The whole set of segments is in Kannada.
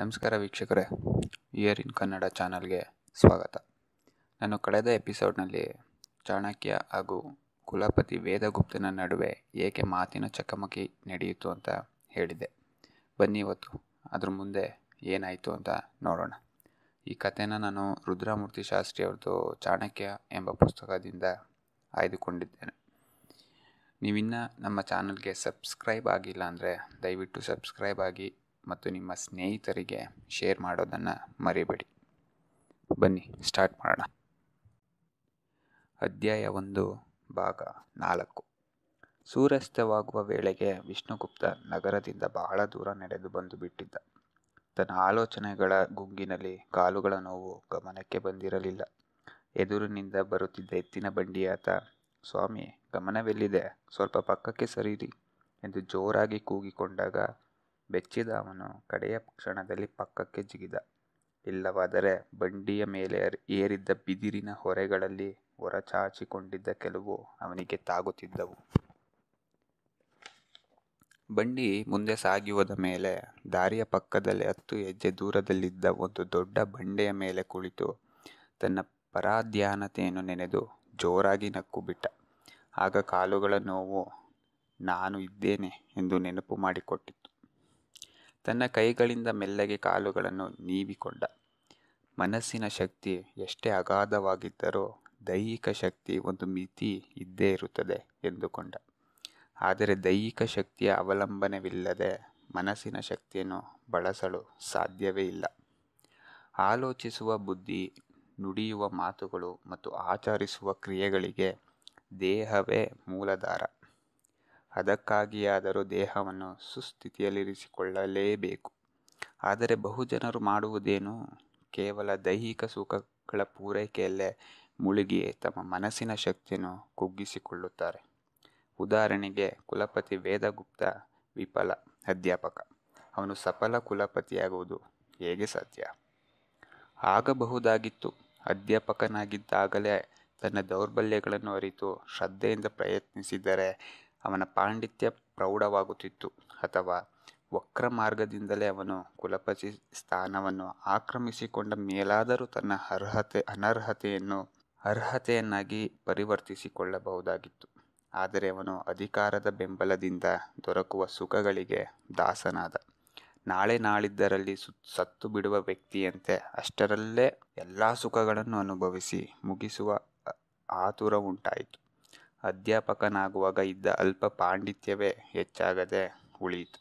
ನಮಸ್ಕಾರ ವೀಕ್ಷಕರೇ ಇಯರ್ ಇನ್ ಕನ್ನಡ ಚಾನಲ್ಗೆ ಸ್ವಾಗತ ನಾನು ಕಳೆದ ಎಪಿಸೋಡ್ನಲ್ಲಿ ಚಾಣಕ್ಯ ಹಾಗೂ ಕುಲಪತಿ ವೇದಗುಪ್ತನ ನಡುವೆ ಏಕೆ ಮಾತಿನ ಚಕಮಕಿ ನಡೆಯಿತು ಅಂತ ಹೇಳಿದೆ ಬನ್ನಿ ಇವತ್ತು ಅದ್ರ ಮುಂದೆ ಏನಾಯಿತು ಅಂತ ನೋಡೋಣ ಈ ಕಥೆನ ನಾನು ರುದ್ರಮೂರ್ತಿ ಶಾಸ್ತ್ರಿ ಅವ್ರದ್ದು ಚಾಣಕ್ಯ ಎಂಬ ಪುಸ್ತಕದಿಂದ ಆಯ್ದುಕೊಂಡಿದ್ದೇನೆ ನೀವಿನ್ನ ನಮ್ಮ ಚಾನಲ್ಗೆ ಸಬ್ಸ್ಕ್ರೈಬ್ ಆಗಿಲ್ಲ ಅಂದರೆ ದಯವಿಟ್ಟು ಸಬ್ಸ್ಕ್ರೈಬ್ ಆಗಿ ಮತ್ತು ನಿಮ್ಮ ಸ್ನೇಹಿತರಿಗೆ ಶೇರ್ ಮಾಡೋದನ್ನು ಮರಿಬೇಡಿ ಬನ್ನಿ ಸ್ಟಾರ್ಟ್ ಮಾಡೋಣ ಅಧ್ಯಾಯ ಒಂದು ಭಾಗ ನಾಲ್ಕು ಸೂರ್ಯಾಸ್ತವಾಗುವ ವೇಳೆಗೆ ವಿಷ್ಣುಗುಪ್ತ ನಗರದಿಂದ ಬಹಳ ದೂರ ನಡೆದು ಬಂದು ಬಿಟ್ಟಿದ್ದ ತನ್ನ ಆಲೋಚನೆಗಳ ಗುಂಗಿನಲ್ಲಿ ಕಾಲುಗಳ ನೋವು ಗಮನಕ್ಕೆ ಬಂದಿರಲಿಲ್ಲ ಎದುರಿನಿಂದ ಬರುತ್ತಿದ್ದ ಎತ್ತಿನ ಬಂಡಿಯಾತ ಸ್ವಾಮಿ ಗಮನವೆಲ್ಲಿದೆ ಸ್ವಲ್ಪ ಪಕ್ಕಕ್ಕೆ ಸರಿರಿ ಎಂದು ಜೋರಾಗಿ ಕೂಗಿಕೊಂಡಾಗ ಬೆಚ್ಚಿದ ಅವನು ಕಡೆಯ ಕ್ಷಣದಲ್ಲಿ ಪಕ್ಕಕ್ಕೆ ಜಿಗಿದ ಇಲ್ಲವಾದರೆ ಬಂಡಿಯ ಮೇಲೆ ಏರಿದ್ದ ಬಿದಿರಿನ ಹೊರೆಗಳಲ್ಲಿ ಹೊರಚಾಚಿಕೊಂಡಿದ್ದ ಕೆಲವು ಅವನಿಗೆ ತಾಗುತ್ತಿದ್ದವು ಬಂಡಿ ಮುಂದೆ ಸಾಗಿ ಮೇಲೆ ದಾರಿಯ ಪಕ್ಕದಲ್ಲಿ ಹತ್ತು ಹೆಜ್ಜೆ ದೂರದಲ್ಲಿದ್ದ ಒಂದು ದೊಡ್ಡ ಬಂಡೆಯ ಮೇಲೆ ಕುಳಿತು ತನ್ನ ಪರಾಧ್ಯಾನತೆಯನ್ನು ನೆನೆದು ಜೋರಾಗಿ ನಕ್ಕು ಬಿಟ್ಟ ಆಗ ಕಾಲುಗಳ ನೋವು ನಾನು ಇದ್ದೇನೆ ಎಂದು ನೆನಪು ಮಾಡಿಕೊಟ್ಟಿತ್ತು ತನ್ನ ಕೈಗಳಿಂದ ಮೆಲ್ಲಗೆ ಕಾಲುಗಳನ್ನು ನೀವಿಕೊಂಡ ಮನಸ್ಸಿನ ಶಕ್ತಿ ಎಷ್ಟೇ ಅಗಾಧವಾಗಿದ್ದರೂ ದೈಹಿಕ ಶಕ್ತಿ ಒಂದು ಮಿತಿ ಇದ್ದೇ ಇರುತ್ತದೆ ಎಂದುಕೊಂಡ ಆದರೆ ದೈಹಿಕ ಶಕ್ತಿಯ ಅವಲಂಬನವಿಲ್ಲದೆ ಮನಸ್ಸಿನ ಶಕ್ತಿಯನ್ನು ಬಳಸಲು ಸಾಧ್ಯವೇ ಇಲ್ಲ ಆಲೋಚಿಸುವ ಬುದ್ಧಿ ನುಡಿಯುವ ಮಾತುಗಳು ಮತ್ತು ಆಚರಿಸುವ ಕ್ರಿಯೆಗಳಿಗೆ ದೇಹವೇ ಮೂಲಧಾರ ಅದಕ್ಕಾಗಿಯಾದರೂ ದೇಹವನ್ನು ಸುಸ್ಥಿತಿಯಲ್ಲಿರಿಸಿಕೊಳ್ಳಲೇಬೇಕು ಆದರೆ ಬಹುಜನರು ಮಾಡುವುದೇನು ಕೇವಲ ದೈಹಿಕ ಸುಖಗಳ ಪೂರೈಕೆಯಲ್ಲೇ ಮುಳುಗಿ ತಮ್ಮ ಮನಸ್ಸಿನ ಶಕ್ತಿಯನ್ನು ಕುಗ್ಗಿಸಿಕೊಳ್ಳುತ್ತಾರೆ ಉದಾಹರಣೆಗೆ ಕುಲಪತಿ ವೇದಗುಪ್ತ ವಿಫಲ ಅಧ್ಯಾಪಕ ಅವನು ಸಫಲ ಕುಲಪತಿಯಾಗುವುದು ಹೇಗೆ ಸಾಧ್ಯ ಆಗಬಹುದಾಗಿತ್ತು ಅಧ್ಯಾಪಕನಾಗಿದ್ದಾಗಲೇ ತನ್ನ ದೌರ್ಬಲ್ಯಗಳನ್ನು ಅರಿತು ಶ್ರದ್ಧೆಯಿಂದ ಪ್ರಯತ್ನಿಸಿದರೆ ಅವನ ಪಾಂಡಿತ್ಯ ಪ್ರೌಢವಾಗುತ್ತಿತ್ತು ಅಥವಾ ವಕ್ರ ಮಾರ್ಗದಿಂದಲೇ ಅವನು ಕುಲಪತಿ ಸ್ಥಾನವನ್ನು ಆಕ್ರಮಿಸಿಕೊಂಡ ಮೇಲಾದರೂ ತನ್ನ ಅರ್ಹತೆ ಅನರ್ಹತೆಯನ್ನು ಅರ್ಹತೆಯನ್ನಾಗಿ ಪರಿವರ್ತಿಸಿಕೊಳ್ಳಬಹುದಾಗಿತ್ತು ಆದರೆ ಅವನು ಅಧಿಕಾರದ ಬೆಂಬಲದಿಂದ ದೊರಕುವ ಸುಖಗಳಿಗೆ ದಾಸನಾದ ನಾಳೆ ನಾಳಿದ್ದರಲ್ಲಿ ಸು ಸತ್ತು ಬಿಡುವ ವ್ಯಕ್ತಿಯಂತೆ ಅಷ್ಟರಲ್ಲೇ ಎಲ್ಲ ಸುಖಗಳನ್ನು ಅನುಭವಿಸಿ ಮುಗಿಸುವ ಆತುರ ಉಂಟಾಯಿತು ಅಧ್ಯಾಪಕನಾಗುವಾಗ ಇದ್ದ ಅಲ್ಪ ಪಾಂಡಿತ್ಯವೇ ಹೆಚ್ಚಾಗದೆ ಉಳಿಯಿತು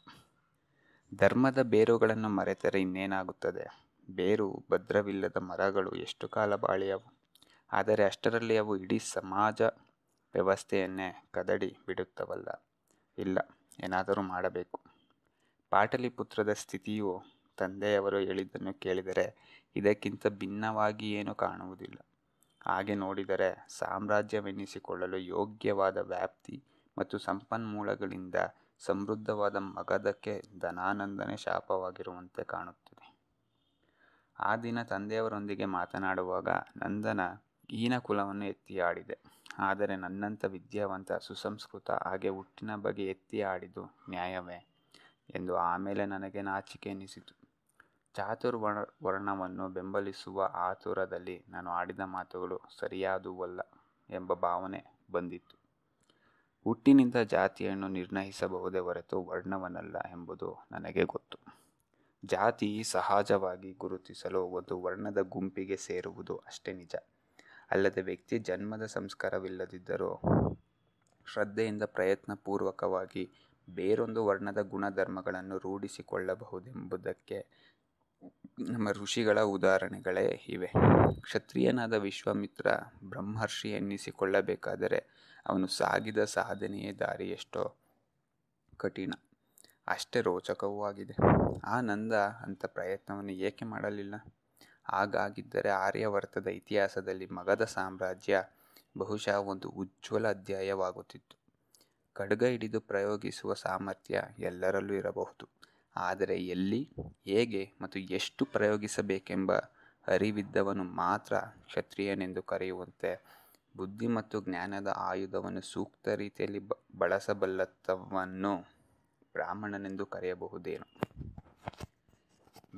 ಧರ್ಮದ ಬೇರುಗಳನ್ನು ಮರೆತರೆ ಇನ್ನೇನಾಗುತ್ತದೆ ಬೇರು ಭದ್ರವಿಲ್ಲದ ಮರಗಳು ಎಷ್ಟು ಕಾಲ ಬಾಳಿಯವು ಆದರೆ ಅಷ್ಟರಲ್ಲಿ ಅವು ಇಡೀ ಸಮಾಜ ವ್ಯವಸ್ಥೆಯನ್ನೇ ಕದಡಿ ಬಿಡುತ್ತವಲ್ಲ ಇಲ್ಲ ಏನಾದರೂ ಮಾಡಬೇಕು ಪಾಟಲಿಪುತ್ರದ ಸ್ಥಿತಿಯು ತಂದೆಯವರು ಹೇಳಿದ್ದನ್ನು ಕೇಳಿದರೆ ಇದಕ್ಕಿಂತ ಭಿನ್ನವಾಗಿ ಏನೂ ಕಾಣುವುದಿಲ್ಲ ಹಾಗೆ ನೋಡಿದರೆ ಸಾಮ್ರಾಜ್ಯವೆನ್ನಿಸಿಕೊಳ್ಳಲು ಯೋಗ್ಯವಾದ ವ್ಯಾಪ್ತಿ ಮತ್ತು ಸಂಪನ್ಮೂಲಗಳಿಂದ ಸಮೃದ್ಧವಾದ ಮಗಧಕ್ಕೆ ಧನಾನಂದನೆ ಶಾಪವಾಗಿರುವಂತೆ ಕಾಣುತ್ತದೆ ಆ ದಿನ ತಂದೆಯವರೊಂದಿಗೆ ಮಾತನಾಡುವಾಗ ನಂದನ ಹೀನ ಕುಲವನ್ನು ಎತ್ತಿ ಆಡಿದೆ ಆದರೆ ನನ್ನಂಥ ವಿದ್ಯಾವಂತ ಸುಸಂಸ್ಕೃತ ಹಾಗೆ ಹುಟ್ಟಿನ ಬಗ್ಗೆ ಎತ್ತಿ ಆಡಿದು ನ್ಯಾಯವೇ ಎಂದು ಆಮೇಲೆ ನನಗೆ ನಾಚಿಕೆ ಎನಿಸಿತು ಚಾತುರ್ವರ್ಣ ವರ್ಣವನ್ನು ಬೆಂಬಲಿಸುವ ಆತುರದಲ್ಲಿ ನಾನು ಆಡಿದ ಮಾತುಗಳು ಸರಿಯಾದುವಲ್ಲ ಎಂಬ ಭಾವನೆ ಬಂದಿತ್ತು ಹುಟ್ಟಿನಿಂದ ಜಾತಿಯನ್ನು ನಿರ್ಣಯಿಸಬಹುದೇ ಹೊರತು ವರ್ಣವನ್ನಲ್ಲ ಎಂಬುದು ನನಗೆ ಗೊತ್ತು ಜಾತಿ ಸಹಜವಾಗಿ ಗುರುತಿಸಲು ಒಂದು ವರ್ಣದ ಗುಂಪಿಗೆ ಸೇರುವುದು ಅಷ್ಟೇ ನಿಜ ಅಲ್ಲದೆ ವ್ಯಕ್ತಿ ಜನ್ಮದ ಸಂಸ್ಕಾರವಿಲ್ಲದಿದ್ದರೂ ಶ್ರದ್ಧೆಯಿಂದ ಪ್ರಯತ್ನಪೂರ್ವಕವಾಗಿ ಬೇರೊಂದು ವರ್ಣದ ಗುಣಧರ್ಮಗಳನ್ನು ರೂಢಿಸಿಕೊಳ್ಳಬಹುದೆಂಬುದಕ್ಕೆ ನಮ್ಮ ಋಷಿಗಳ ಉದಾಹರಣೆಗಳೇ ಇವೆ ಕ್ಷತ್ರಿಯನಾದ ವಿಶ್ವಾಮಿತ್ರ ಬ್ರಹ್ಮರ್ಷಿ ಎನ್ನಿಸಿಕೊಳ್ಳಬೇಕಾದರೆ ಅವನು ಸಾಗಿದ ಸಾಧನೆಯೇ ದಾರಿ ಎಷ್ಟೋ ಕಠಿಣ ಅಷ್ಟೇ ರೋಚಕವೂ ಆಗಿದೆ ಆ ನಂದ ಅಂಥ ಪ್ರಯತ್ನವನ್ನು ಏಕೆ ಮಾಡಲಿಲ್ಲ ಹಾಗಾಗಿದ್ದರೆ ಆರ್ಯವರ್ತದ ಇತಿಹಾಸದಲ್ಲಿ ಮಗಧ ಸಾಮ್ರಾಜ್ಯ ಬಹುಶಃ ಒಂದು ಉಜ್ವಲ ಅಧ್ಯಾಯವಾಗುತ್ತಿತ್ತು ಖಡ್ಗ ಹಿಡಿದು ಪ್ರಯೋಗಿಸುವ ಸಾಮರ್ಥ್ಯ ಎಲ್ಲರಲ್ಲೂ ಇರಬಹುದು ಆದರೆ ಎಲ್ಲಿ ಹೇಗೆ ಮತ್ತು ಎಷ್ಟು ಪ್ರಯೋಗಿಸಬೇಕೆಂಬ ಅರಿವಿದ್ದವನು ಮಾತ್ರ ಕ್ಷತ್ರಿಯನೆಂದು ಕರೆಯುವಂತೆ ಬುದ್ಧಿ ಮತ್ತು ಜ್ಞಾನದ ಆಯುಧವನ್ನು ಸೂಕ್ತ ರೀತಿಯಲ್ಲಿ ಬ ಬಳಸಬಲ್ಲತವನ್ನು ಬ್ರಾಹ್ಮಣನೆಂದು ಕರೆಯಬಹುದೇನು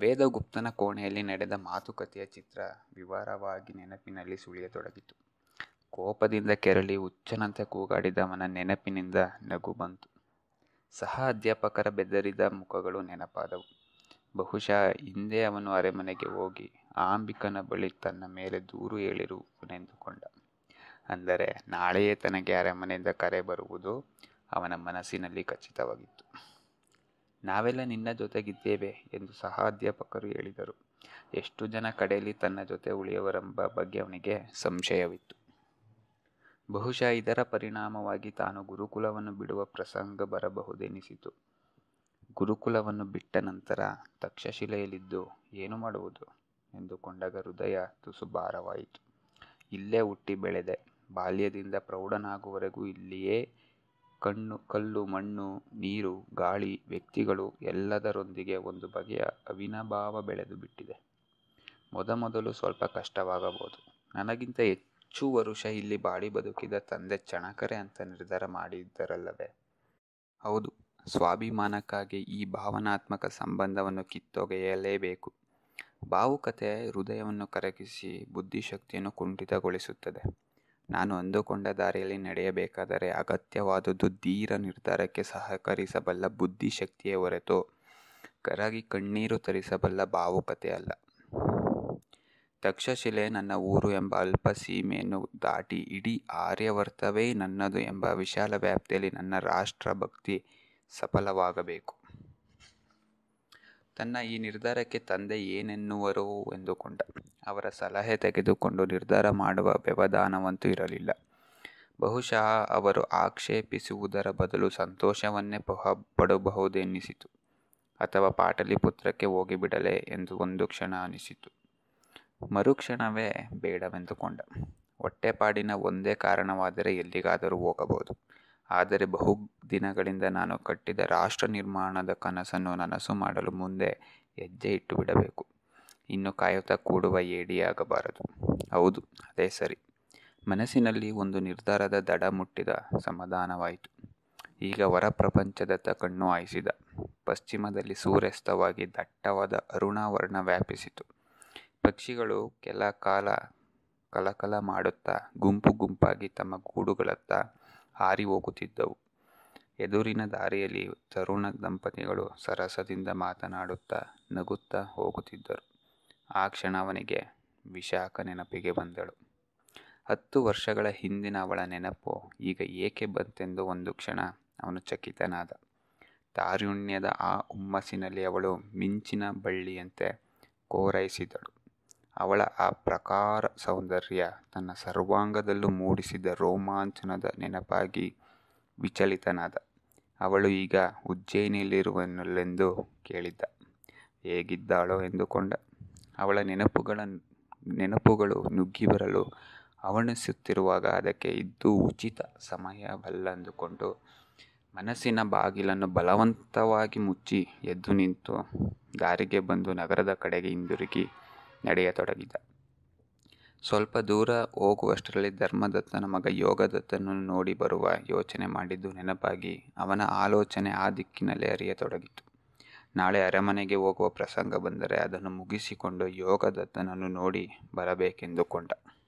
ವೇದಗುಪ್ತನ ಕೋಣೆಯಲ್ಲಿ ನಡೆದ ಮಾತುಕತೆಯ ಚಿತ್ರ ವಿವರವಾಗಿ ನೆನಪಿನಲ್ಲಿ ಸುಳಿಯತೊಡಗಿತು ಕೋಪದಿಂದ ಕೆರಳಿ ಹುಚ್ಚನಂತೆ ಕೂಗಾಡಿದವನ ನೆನಪಿನಿಂದ ನಗು ಬಂತು ಸಹ ಅಧ್ಯಾಪಕರ ಬೆದರಿದ ಮುಖಗಳು ನೆನಪಾದವು ಬಹುಶಃ ಹಿಂದೆ ಅವನು ಅರಮನೆಗೆ ಹೋಗಿ ಆಂಬಿಕನ ಬಳಿ ತನ್ನ ಮೇಲೆ ದೂರು ಹೇಳಿರುವನೆಂದುಕೊಂಡ ಅಂದರೆ ನಾಳೆಯೇ ತನಗೆ ಅರಮನೆಯಿಂದ ಕರೆ ಬರುವುದು ಅವನ ಮನಸ್ಸಿನಲ್ಲಿ ಖಚಿತವಾಗಿತ್ತು ನಾವೆಲ್ಲ ನಿನ್ನ ಜೊತೆಗಿದ್ದೇವೆ ಎಂದು ಸಹ ಅಧ್ಯಾಪಕರು ಹೇಳಿದರು ಎಷ್ಟು ಜನ ಕಡೆಯಲ್ಲಿ ತನ್ನ ಜೊತೆ ಉಳಿಯುವರೆಂಬ ಬಗ್ಗೆ ಅವನಿಗೆ ಸಂಶಯವಿತ್ತು ಬಹುಶಃ ಇದರ ಪರಿಣಾಮವಾಗಿ ತಾನು ಗುರುಕುಲವನ್ನು ಬಿಡುವ ಪ್ರಸಂಗ ಬರಬಹುದೆನಿಸಿತು ಗುರುಕುಲವನ್ನು ಬಿಟ್ಟ ನಂತರ ತಕ್ಷಶಿಲೆಯಲ್ಲಿದ್ದು ಏನು ಮಾಡುವುದು ಎಂದುಕೊಂಡಾಗ ಹೃದಯ ತುಸು ಭಾರವಾಯಿತು ಇಲ್ಲೇ ಹುಟ್ಟಿ ಬೆಳೆದೆ ಬಾಲ್ಯದಿಂದ ಪ್ರೌಢನಾಗುವವರೆಗೂ ಇಲ್ಲಿಯೇ ಕಣ್ಣು ಕಲ್ಲು ಮಣ್ಣು ನೀರು ಗಾಳಿ ವ್ಯಕ್ತಿಗಳು ಎಲ್ಲದರೊಂದಿಗೆ ಒಂದು ಬಗೆಯ ಅವಿನಾಭಾವ ಬೆಳೆದು ಬಿಟ್ಟಿದೆ ಮೊದಮೊದಲು ಸ್ವಲ್ಪ ಕಷ್ಟವಾಗಬಹುದು ನನಗಿಂತ ಹೆಚ್ಚು ವರುಷ ಇಲ್ಲಿ ಬಾಳಿ ಬದುಕಿದ ತಂದೆ ಚಣಕರೆ ಅಂತ ನಿರ್ಧಾರ ಮಾಡಿದ್ದರಲ್ಲವೇ ಹೌದು ಸ್ವಾಭಿಮಾನಕ್ಕಾಗಿ ಈ ಭಾವನಾತ್ಮಕ ಸಂಬಂಧವನ್ನು ಕಿತ್ತೊಗೆಯಲೇಬೇಕು ಭಾವುಕತೆ ಹೃದಯವನ್ನು ಕರಗಿಸಿ ಬುದ್ಧಿಶಕ್ತಿಯನ್ನು ಕುಂಠಿತಗೊಳಿಸುತ್ತದೆ ನಾನು ಅಂದುಕೊಂಡ ದಾರಿಯಲ್ಲಿ ನಡೆಯಬೇಕಾದರೆ ಅಗತ್ಯವಾದುದು ಧೀರ ನಿರ್ಧಾರಕ್ಕೆ ಸಹಕರಿಸಬಲ್ಲ ಬುದ್ಧಿಶಕ್ತಿಯೇ ಹೊರತು ಕರಗಿ ಕಣ್ಣೀರು ತರಿಸಬಲ್ಲ ಭಾವುಕತೆ ಅಲ್ಲ ತಕ್ಷಶಿಲೆ ನನ್ನ ಊರು ಎಂಬ ಅಲ್ಪ ಸೀಮೆಯನ್ನು ದಾಟಿ ಇಡೀ ಆರ್ಯವರ್ತವೇ ನನ್ನದು ಎಂಬ ವಿಶಾಲ ವ್ಯಾಪ್ತಿಯಲ್ಲಿ ನನ್ನ ರಾಷ್ಟ್ರಭಕ್ತಿ ಸಫಲವಾಗಬೇಕು ತನ್ನ ಈ ನಿರ್ಧಾರಕ್ಕೆ ತಂದೆ ಏನೆನ್ನುವರೋ ಎಂದುಕೊಂಡ ಅವರ ಸಲಹೆ ತೆಗೆದುಕೊಂಡು ನಿರ್ಧಾರ ಮಾಡುವ ವ್ಯವಧಾನವಂತೂ ಇರಲಿಲ್ಲ ಬಹುಶಃ ಅವರು ಆಕ್ಷೇಪಿಸುವುದರ ಬದಲು ಸಂತೋಷವನ್ನೇ ಪಹ ಪಡಬಹುದೆನ್ನಿಸಿತು ಅಥವಾ ಪಾಟಲಿಪುತ್ರಕ್ಕೆ ಹೋಗಿಬಿಡಲೇ ಎಂದು ಒಂದು ಕ್ಷಣ ಅನಿಸಿತು ಮರುಕ್ಷಣವೇ ಬೇಡವೆಂದುಕೊಂಡ ಹೊಟ್ಟೆಪಾಡಿನ ಒಂದೇ ಕಾರಣವಾದರೆ ಎಲ್ಲಿಗಾದರೂ ಹೋಗಬಹುದು ಆದರೆ ಬಹು ದಿನಗಳಿಂದ ನಾನು ಕಟ್ಟಿದ ರಾಷ್ಟ್ರ ನಿರ್ಮಾಣದ ಕನಸನ್ನು ನನಸು ಮಾಡಲು ಮುಂದೆ ಹೆಜ್ಜೆ ಇಟ್ಟು ಬಿಡಬೇಕು ಇನ್ನು ಕಾಯುತ್ತಾ ಕೂಡುವ ಏಡಿಯಾಗಬಾರದು ಹೌದು ಅದೇ ಸರಿ ಮನಸ್ಸಿನಲ್ಲಿ ಒಂದು ನಿರ್ಧಾರದ ದಡ ಮುಟ್ಟಿದ ಸಮಾಧಾನವಾಯಿತು ಈಗ ಹೊರ ಪ್ರಪಂಚದತ್ತ ಕಣ್ಣು ಹಾಯಿಸಿದ ಪಶ್ಚಿಮದಲ್ಲಿ ಸೂರ್ಯಾಸ್ತವಾಗಿ ದಟ್ಟವಾದ ಅರುಣಾವರ್ಣ ವ್ಯಾಪಿಸಿತು ಪಕ್ಷಿಗಳು ಕೆಲ ಕಾಲ ಕಲಕಲ ಮಾಡುತ್ತಾ ಗುಂಪು ಗುಂಪಾಗಿ ತಮ್ಮ ಗೂಡುಗಳತ್ತ ಹಾರಿ ಹೋಗುತ್ತಿದ್ದವು ಎದುರಿನ ದಾರಿಯಲ್ಲಿ ತರುಣ ದಂಪತಿಗಳು ಸರಸದಿಂದ ಮಾತನಾಡುತ್ತಾ ನಗುತ್ತಾ ಹೋಗುತ್ತಿದ್ದರು ಆ ಕ್ಷಣ ಅವನಿಗೆ ವಿಶಾಖ ನೆನಪಿಗೆ ಬಂದಳು ಹತ್ತು ವರ್ಷಗಳ ಹಿಂದಿನ ಅವಳ ನೆನಪು ಈಗ ಏಕೆ ಬಂತೆಂದು ಒಂದು ಕ್ಷಣ ಅವನು ಚಕಿತನಾದ ತಾರುಣ್ಯದ ಆ ಹುಮ್ಮಸ್ಸಿನಲ್ಲಿ ಅವಳು ಮಿಂಚಿನ ಬಳ್ಳಿಯಂತೆ ಕೋರೈಸಿದಳು ಅವಳ ಆ ಪ್ರಕಾರ ಸೌಂದರ್ಯ ತನ್ನ ಸರ್ವಾಂಗದಲ್ಲೂ ಮೂಡಿಸಿದ ರೋಮಾಂಚನದ ನೆನಪಾಗಿ ವಿಚಲಿತನಾದ ಅವಳು ಈಗ ಉಜ್ಜಯಿನಿಯಲ್ಲಿರುವನೆಂದು ಕೇಳಿದ್ದ ಹೇಗಿದ್ದಾಳೋ ಎಂದುಕೊಂಡ ಅವಳ ನೆನಪುಗಳ ನೆನಪುಗಳು ನುಗ್ಗಿ ಬರಲು ಅವಣಿಸುತ್ತಿರುವಾಗ ಅದಕ್ಕೆ ಇದ್ದು ಉಚಿತ ಸಮಯವಲ್ಲಂದುಕೊಂಡು ಮನಸ್ಸಿನ ಬಾಗಿಲನ್ನು ಬಲವಂತವಾಗಿ ಮುಚ್ಚಿ ಎದ್ದು ನಿಂತು ದಾರಿಗೆ ಬಂದು ನಗರದ ಕಡೆಗೆ ಹಿಂದಿರುಗಿ ನಡೆಯತೊಡಗಿದ ಸ್ವಲ್ಪ ದೂರ ಹೋಗುವಷ್ಟರಲ್ಲಿ ಧರ್ಮದತ್ತನ ಮಗ ಯೋಗದತ್ತನನ್ನು ನೋಡಿ ಬರುವ ಯೋಚನೆ ಮಾಡಿದ್ದು ನೆನಪಾಗಿ ಅವನ ಆಲೋಚನೆ ಆ ದಿಕ್ಕಿನಲ್ಲೇ ಅರಿಯತೊಡಗಿತು ನಾಳೆ ಅರಮನೆಗೆ ಹೋಗುವ ಪ್ರಸಂಗ ಬಂದರೆ ಅದನ್ನು ಮುಗಿಸಿಕೊಂಡು ಯೋಗದತ್ತನನ್ನು ನೋಡಿ ಬರಬೇಕೆಂದುಕೊಂಡ